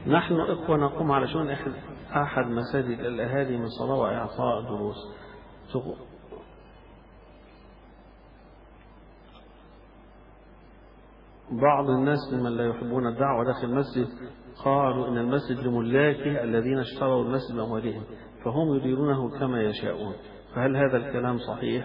نحن إخوة نقوم على شؤون أحد أحد مساجد الأهالي من صلاة وإعطاء دروس بعض الناس ممن لا يحبون الدعوة داخل المسجد قالوا إن المسجد لملاكه الذين اشتروا المسجد بأموالهم فهم يديرونه كما يشاءون فهل هذا الكلام صحيح؟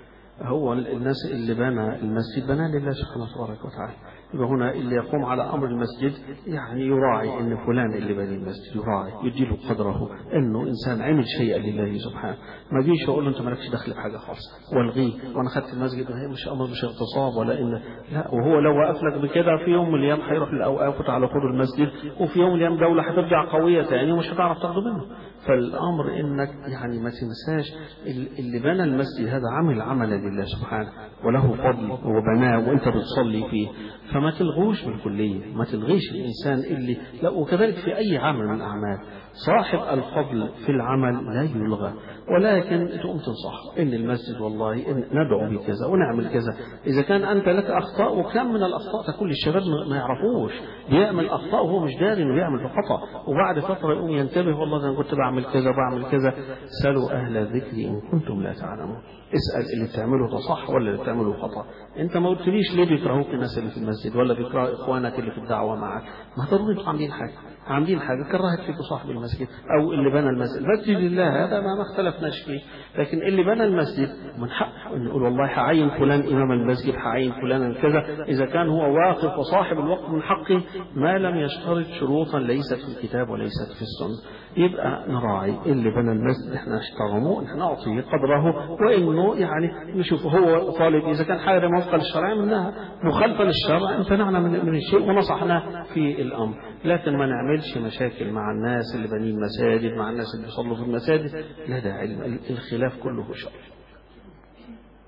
هو الناس اللي بنى المسجد بنى لله سبحانه تبارك وتعالى يبقى هنا اللي يقوم على امر المسجد يعني يراعي ان فلان اللي بني المسجد يراعي يديله قدره انه انسان عمل شيئا لله سبحانه ما جيش واقول له انت مالكش دخل بحاجه خالص والغيه وانا خدت المسجد هي مش امر مش اغتصاب ولا ان لا وهو لو وقف لك بكده في يوم من الايام هيروح للاوقاف على طول المسجد وفي يوم من الايام دوله هترجع قويه تاني ومش هتعرف تاخده منه فالامر انك يعني ما تنساش اللي بنى المسجد هذا عمل عملا لله سبحانه وله فضل وبناه وانت بتصلي فيه فما تلغوش بالكلية ما تلغيش الإنسان اللي لا وكذلك في أي عمل من الأعمال صاحب الفضل في العمل لا يلغى ولكن تقوم تنصح إن المسجد والله إن ندعو بكذا ونعمل كذا إذا كان أنت لك أخطاء وكم من الأخطاء تكون للشباب ما يعرفوش بيعمل أخطاء وهو مش داري إنه بيعمل في خطأ وبعد فترة يقوم ينتبه والله أنا كنت بعمل كذا وبعمل كذا سألوا أهل الذكر إن كنتم لا تعلمون اسأل اللي بتعمله ده صح ولا اللي بتعمله خطأ انت ما قلتليش ليه بيكرهوك الناس اللي في المسجد ولا بيكره اخوانك اللي في الدعوة معك ما ضروري انتوا عاملين حاجة عاملين حاجة كرهت فيكم صاحب المسجد او اللي بنى المسجد المسجد لله هذا ما ما اختلفناش فيه لكن اللي بنى المسجد من حقه انه يقول والله هعين فلان امام المسجد هعين فلانا كذا اذا كان هو واقف وصاحب الوقت من حقه ما لم يشترط شروطا ليست في الكتاب وليست في السنة يبقى نراعي اللي بنى المسجد احنا اشترموه احنا نعطيه قدره وانه يعني نشوف هو طالب اذا كان حاجه موافقه للشرع منها مخالفه للشرع امتنعنا من, من الشيء ونصحناه في الامر لكن ما نعملش مشاكل مع الناس اللي بنين مساجد مع الناس اللي بيصلوا في المساجد لا داعي الخلاف كله شر